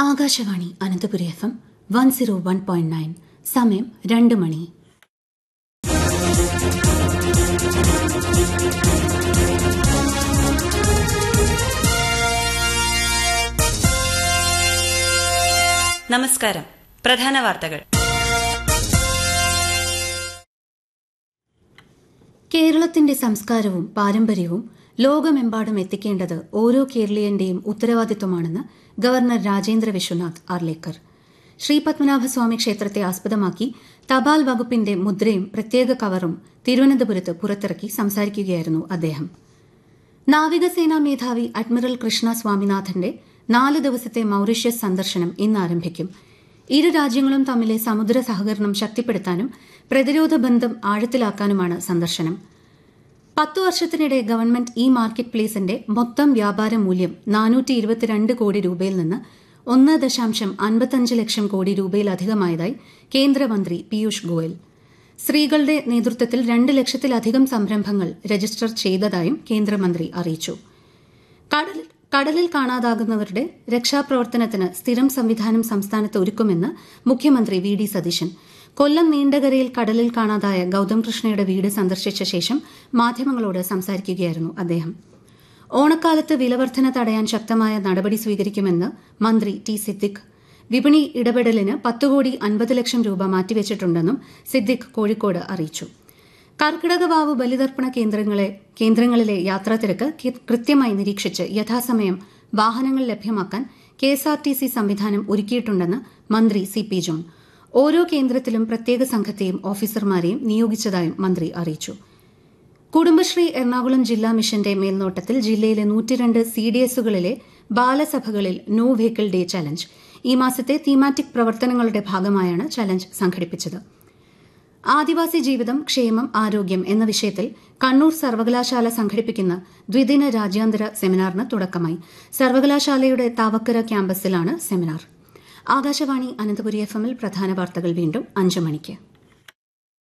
Akashvani Ananthapuri F M one zero one point nine സമയം രണ്ട് മണി നമസ്കാരം പ്രധാന വാർത്തകൾ കേരളത്തിന്റെ സംസ്കാരവും പാരമ്പര്യവും ലോകമെമ്പാടും എത്തിക്കേണ്ടത് ഓരോ കേരളീയന്റെയും ഉത്തരവാദിത്വമാണെന്ന് ഗവർണർ രാജേന്ദ്ര വിശ്വനാഥ് ആർലേക്കർ ശ്രീ പത്മനാഭസ്വാമി ക്ഷേത്രത്തെ ആസ്പദമാക്കി തപാൽ വകുപ്പിന്റെ മുദ്രയും പ്രത്യേക കവറും തിരുവനന്തപുരത്ത് പുറത്തിറക്കി സംസാരിക്കുകയായിരുന്നു അദ്ദേഹം നാവികസേനാ മേധാവി അഡ്മിറൽ കൃഷ്ണ സ്വാമിനാഥന്റെ നാല് ദിവസത്തെ മൌറീഷ്യസ് സന്ദർശനം ഇന്ന് ആരംഭിക്കും ഇരു രാജ്യങ്ങളും തമ്മിലെ സമുദ്ര സഹകരണം ശക്തിപ്പെടുത്താനും പ്രതിരോധ ബന്ധം ആഴത്തിലാക്കാനുമാണ് സന്ദർശനം പത്തു വർഷത്തിനിടെ ഗവൺമെന്റ് ഇ മാർക്കറ്റ് പ്ലേസിന്റെ മൊത്തം വ്യാപാര മൂല്യം നാനൂറ്റി ഇരുപത്തിരണ്ട് കോടി രൂപയിൽ നിന്ന് ഒന്ന് ദശാംശം അൻപത്തഞ്ച് ലക്ഷം കോടി രൂപയിലധികമായതായി കേന്ദ്രമന്ത്രി പീയൂഷ് ഗോയൽ സ്ത്രീകളുടെ നേതൃത്വത്തിൽ രണ്ട് ലക്ഷത്തിലധികം സംരംഭങ്ങൾ രജിസ്റ്റർ ചെയ്തതായും കേന്ദ്രമന്ത്രി അറിയിച്ചു കടലിൽ കടലിൽ കാണാതാകുന്നവരുടെ രക്ഷാപ്രവർത്തനത്തിന് സ്ഥിരം സംവിധാനം സംസ്ഥാനത്ത് ഒരുക്കുമെന്ന് മുഖ്യമന്ത്രി വി ഡി സതീശൻ കൊല്ലം നീണ്ടകരയിൽ കടലിൽ കാണാതായ ഗൌതം കൃഷ്ണയുടെ വീട് സന്ദർശിച്ച ശേഷം മാധ്യമങ്ങളോട് സംസാരിക്കുകയായിരുന്നു അദ്ദേഹം ഓണക്കാലത്ത് വിലവർധന തടയാൻ ശക്തമായ നടപടി സ്വീകരിക്കുമെന്ന് മന്ത്രി ടി സിദ്ദിഖ് വിപണി ഇടപെടലിന് പത്ത് കോടി അൻപത് ലക്ഷം രൂപ മാറ്റിവെച്ചിട്ടുണ്ടെന്നും സിദ്ദിഖ് കോഴിക്കോട് അറിയിച്ചു കർക്കിടകവാവ് ബലിതർപ്പണ കേന്ദ്രങ്ങളെ കേന്ദ്രങ്ങളിലെ യാത്രാത്തിരക്ക് കൃത്യമായി നിരീക്ഷിച്ച് യഥാസമയം വാഹനങ്ങൾ ലഭ്യമാക്കാൻ കെഎസ്ആർടിസി സംവിധാനം ഒരുക്കിയിട്ടുണ്ടെന്ന് മന്ത്രി സി പി ജോൺ ഓരോ കേന്ദ്രത്തിലും പ്രത്യേക സംഘത്തെയും ഓഫീസർമാരെയും നിയോഗിച്ചതായും മന്ത്രി അറിയിച്ചു കുടുംബശ്രീ എറണാകുളം ജില്ലാ മിഷന്റെ മേൽനോട്ടത്തിൽ ജില്ലയിലെ നൂറ്റിരണ്ട് സി ഡി എസുകളിലെ ബാലസഭകളിൽ നോ വെഹിക്കിൾ ഡേ ചലഞ്ച് ഈ മാസത്തെ തീമാറ്റിക് പ്രവർത്തനങ്ങളുടെ ഭാഗമായാണ് ചലഞ്ച് സംഘടിപ്പിച്ചത് ആദിവാസി ജീവിതം ക്ഷേമം ആരോഗ്യം എന്ന വിഷയത്തിൽ കണ്ണൂർ സർവകലാശാല സംഘടിപ്പിക്കുന്ന ദ്വിദിന രാജ്യാന്തര സെമിനാറിന് തുടക്കമായി സർവകലാശാലയുടെ താവക്കര ക്യാമ്പസിലാണ് സെമിനാർ ആകാശവാണി അനന്തപുരി എഫ് എമ്മിൽ പ്രധാന വാർത്തകൾ വീണ്ടും അഞ്ചു മണിക്ക്